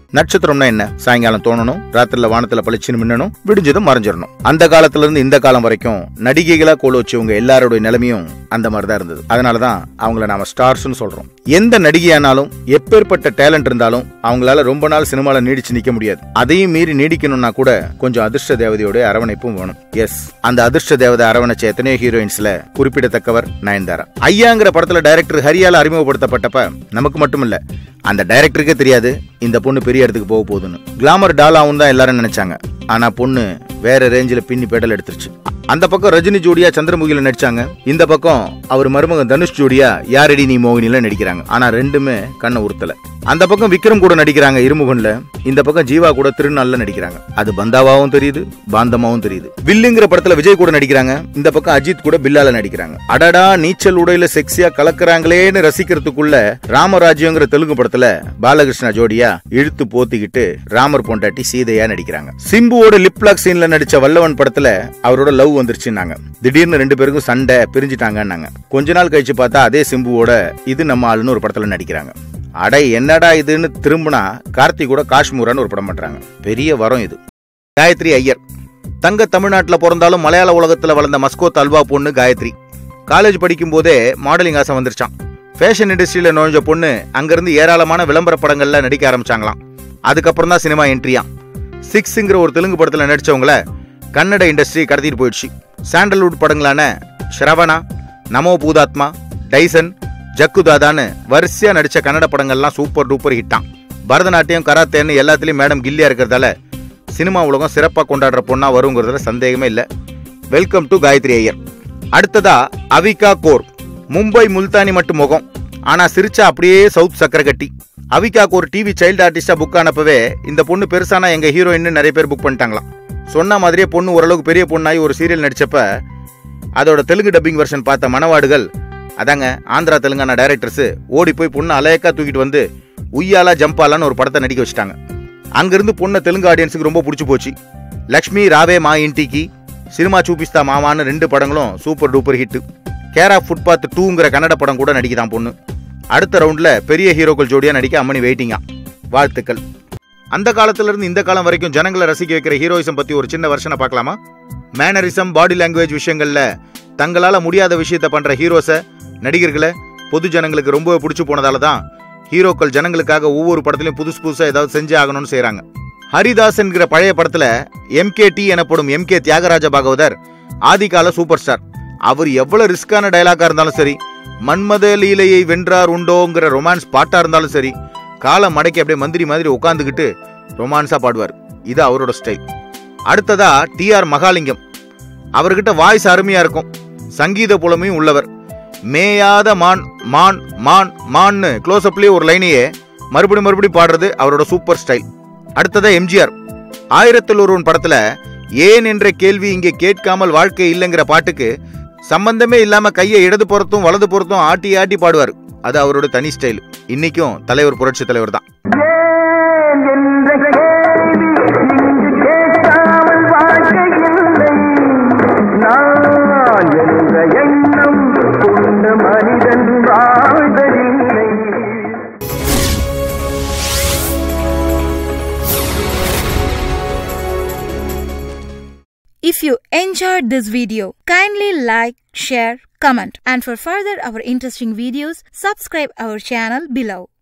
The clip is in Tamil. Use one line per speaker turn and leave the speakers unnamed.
நட்சத்திரம்னா என்ன சாயங்காலம் தோணணும் ராத்திரில வானத்துல பளிச்சுன்னு மின்னணும் விடிஞ்சதும் மறைஞ்சிடணும் அந்த காலத்துல இருந்து இந்த காலம் வரைக்கும் நடிகைகளா கோல வச்சவங்க எல்லாரோட நிலைமையும் அந்த மாதிரி தான் இருந்தது அதனாலதான் அவங்கள நாம ஸ்டார்ஸ்னு சொல்றோம் எந்த நடிகையானாலும் எப்பேற்பட்ட டேலண்ட் இருந்தாலும் அவங்களால ரொம்ப நாள் சினிமால நீடிச்சு நிக்க முடியாது அதையும் மீறி நீடிக்கணும்னா கூட கொஞ்சம் அதிர்ஷ்ட தேவதையோட அரவணைப்பும் வேணும் எஸ் அந்த அதிர்ஷ்ட தேவதை அரவணைச்ச எத்தனையோ ஹீரோயின்ஸ்ல குறிப்பிடத்தக்கவர் நயன்தாரா ஐயாங்கிற படத்துல டைரக்டர் ஹரியால அறிமுகப்படுத்தப்பட்டப்ப நமக்கு மட்டும் இல்ல அந்த டைரக்டருக்கே தெரியாது இந்த பொண்ணு பெரிய இடத்துக்கு போக போகுதுன்னு கிளாமர் டாலாவும் தான் எல்லாரும் நினைச்சாங்க ஆனா பொண்ணு வேற ரேஞ்சில பின்னி பெடல் எடுத்துருச்சு அந்த பக்கம் ரஜினி ஜோடியா சந்திரமுகில நடிச்சாங்க இந்த பக்கம் அவர் மருமகன் தனுஷ் ஜோடியா யாரடி நீ மோகினில நடிக்கிறாங்க ஆனா ரெண்டுமே கண்ணை உறுத்தல அந்த பக்கம் விக்ரம் கூட நடிக்கிறாங்க இருமுகன்ல இந்த பக்கம் ஜீவா கூட திருநாள்ல நடிக்கிறாங்க அது பந்தாவாவும் தெரியுது பாந்தமாவும் தெரியுது வில்லுங்கிற படத்துல விஜய் கூட நடிக்கிறாங்க இந்த பக்கம் அஜித் கூட பில்லால நடிக்கிறாங்க அடடா நீச்சல் உடையில செக்ஸியா கலக்குறாங்களேன்னு ரசிக்கிறதுக்குள்ள ராமராஜ்யங்கிற தெலுங்கு படத்துல பாலகிருஷ்ணா ஜோடியா இழுத்து போத்திக்கிட்டு ராமர் பொண்டாட்டி சீதையா நடிக்கிறாங்க சிம்புவோட லிப்லாக் சீன்ல நடிச்ச வல்லவன் படத்துல அவரோட லவ் வந்துருச்சுன்னாங்க திடீர்னு ரெண்டு பேருக்கும் சண்டை பிரிஞ்சுட்டாங்கன்னாங்க கொஞ்ச நாள் கழிச்சு பார்த்தா அதே சிம்புவோட இது நம்ம ஆளுன்னு ஒரு படத்துல நடிக்கிறாங்க அட என்னடா இதுன்னு திரும்பினா கார்த்தி கூட காஷ்மீரான்னு ஒரு படம் பண்றாங்க பெரிய வரம் இது காயத்ரி ஐயர் தங்க தமிழ்நாட்டுல பிறந்தாலும் மலையாள உலகத்துல வளர்ந்த மஸ்கோத் அல்வா பொண்ணு காயத்ரி காலேஜ் படிக்கும் போதே மாடலிங் ஆசை வந்துருச்சான் ஃபேஷன் இண்டஸ்ட்ரியில நுழைஞ்ச பொண்ணு அங்கிருந்து ஏராளமான விளம்பர படங்கள்ல நடிக்க ஆரம்பிச்சாங்களாம் அதுக்கப்புறம் தான் சினிமா என்ட்ரியா சிக்ஸுங்கிற ஒரு தெலுங்கு படத்துல நடிச்சவங்கள கன்னட இண்டஸ்ட்ரி கடத்திட்டு போயிடுச்சு சாண்டல்வுட் படங்களான ஸ்ரவணா நமோ பூதாத்மா டைசன் ஜக்குதாதான்னு வரிசையா நடிச்ச கன்னட படங்கள்லாம் சூப்பர் டூப்பர் ஹிட்டான் பரதநாட்டியம் கராத்தேன்னு எல்லாத்துலயும் மேடம் கில்லியா இருக்கிறதால சினிமா உலகம் சிறப்பா கொண்டாடுற பொண்ணா வருங்கிறதுல சந்தேகமே இல்ல வெல்கம் டு காயத்ரி ஐயர் அடுத்ததா அவிகா கோர் மும்பை முல்தானி மட்டும் முகம் ஆனா சிரிச்சா அப்படியே சவுத் சக்கரை கட்டி அவிகாக்கு ஒரு டிவி சைல்டு ஆர்டிஸ்டா புக் ஆனப்பவே இந்த பொண்ணு பெருசானா எங்க ஹீரோயின் நிறைய பேர் புக் பண்ணிட்டாங்களாம் சொன்ன மாதிரியே பொண்ணு ஓரளவுக்கு பெரிய பொண்ணாகி ஒரு சீரியல் நடிச்சப்ப அதோட தெலுங்கு டப்பிங் வெர்ஷன் பார்த்த மணவாடுகள் அதாங்க ஆந்திரா தெலுங்கானா டைரக்டர்ஸ் ஓடி போய் பொண்ணு அலையக்கா தூக்கிட்டு வந்து உய்யாலா ஜம்பாலான்னு ஒரு படத்தை நடிக்க வச்சுட்டாங்க அங்கிருந்து பொண்ணை தெலுங்கு ஆடியன்ஸுக்கு ரொம்ப பிடிச்சி போச்சு லக்ஷ்மி ராவே மா இன்டிக்கு சினிமா சூபிஸ்தா மாமான்னு ரெண்டு படங்களும் சூப்பர் டூப்பர் ஹிட் கேரா ஃபுட்பாத் டூங்கிற கன்னட படம் கூட நடிக்குதான் பொண்ணு அடுத்த ரவுண்ட்ல பெரிய ஹீரோக்கள் ஜோடியா நடிக்க அம்மனி வெயிட்டிங்கா வாழ்த்துக்கள் அந்த காலத்துல இருந்து இந்த காலம் வரைக்கும் ஜனங்களை ரசிக்க வைக்கிற ஹீரோயிசம் பத்தி ஒரு சின்ன வருஷனை பார்க்கலாமா மேனரிசம் பாடி லாங்குவேஜ் விஷயங்கள்ல தங்களால முடியாத விஷயத்த பண்ற ஹீரோஸை நடிகர்களை பொது ஜனங்களுக்கு ரொம்பவே பிடிச்சு போனதால தான் ஹீரோக்கள் ஜனங்களுக்காக ஒவ்வொரு படத்துலயும் புதுசு புதுசா ஏதாவது செஞ்சு ஆகணும்னு செய்றாங்க ஹரிதாஸ் என்கிற பழைய படத்துல எம்கேடி எனப்படும் எம்கே தியாகராஜ பாகவதர் ஆதிகால சூப்பர் ஸ்டார் அவர் எவ்வளவு ரிஸ்கான டயலாக்கா இருந்தாலும் சரி மன்மத லீலையை வென்றார் உண்டோங்கிற ரொமான்ஸ் பாட்டா இருந்தாலும் சரி காலை மடக்கி அப்படியே மந்திரி மாதிரி உட்காந்துக்கிட்டு ரொமான்ஸா பாடுவார் இது அவரோட ஸ்டைல் அடுத்ததா டி ஆர் மகாலிங்கம் அவர்கிட்ட வாய்ஸ் அருமையா இருக்கும் சங்கீத புலமையும் உள்ளவர் மேயாத மான் மான் மான் மான்னு க்ளோஸ் அப்லயே ஒரு லைனையே மறுபடியும் மறுபடியும் பாடுறது அவரோட சூப்பர் ஸ்டைல் அடுத்ததா எம்ஜிஆர் ஆயிரத்தில் ஒருவன் படத்துல ஏன் என்ற கேள்வி இங்கே கேட்காமல் வாழ்க்கை இல்லைங்கிற பாட்டுக்கு சம்பந்தமே இல்லாம கையை இடது புறத்தும் வலது புறத்தும் ஆட்டி ஆட்டி பாடுவார் அது அவரோட தனி ஸ்டைல் இன்னைக்கும் தலைவர் புரட்சி தலைவர் தான்
ஏன் என்ற கேள்வி இங்கு கேட்காமல் வாழ்க்கை இல்லை நான் என்ற எண்ணம் கொண்ட மனிதன் வாழ்வதில்லை
If you enjoyed this video, kindly like, share, comment and for further our interesting videos, subscribe our channel below.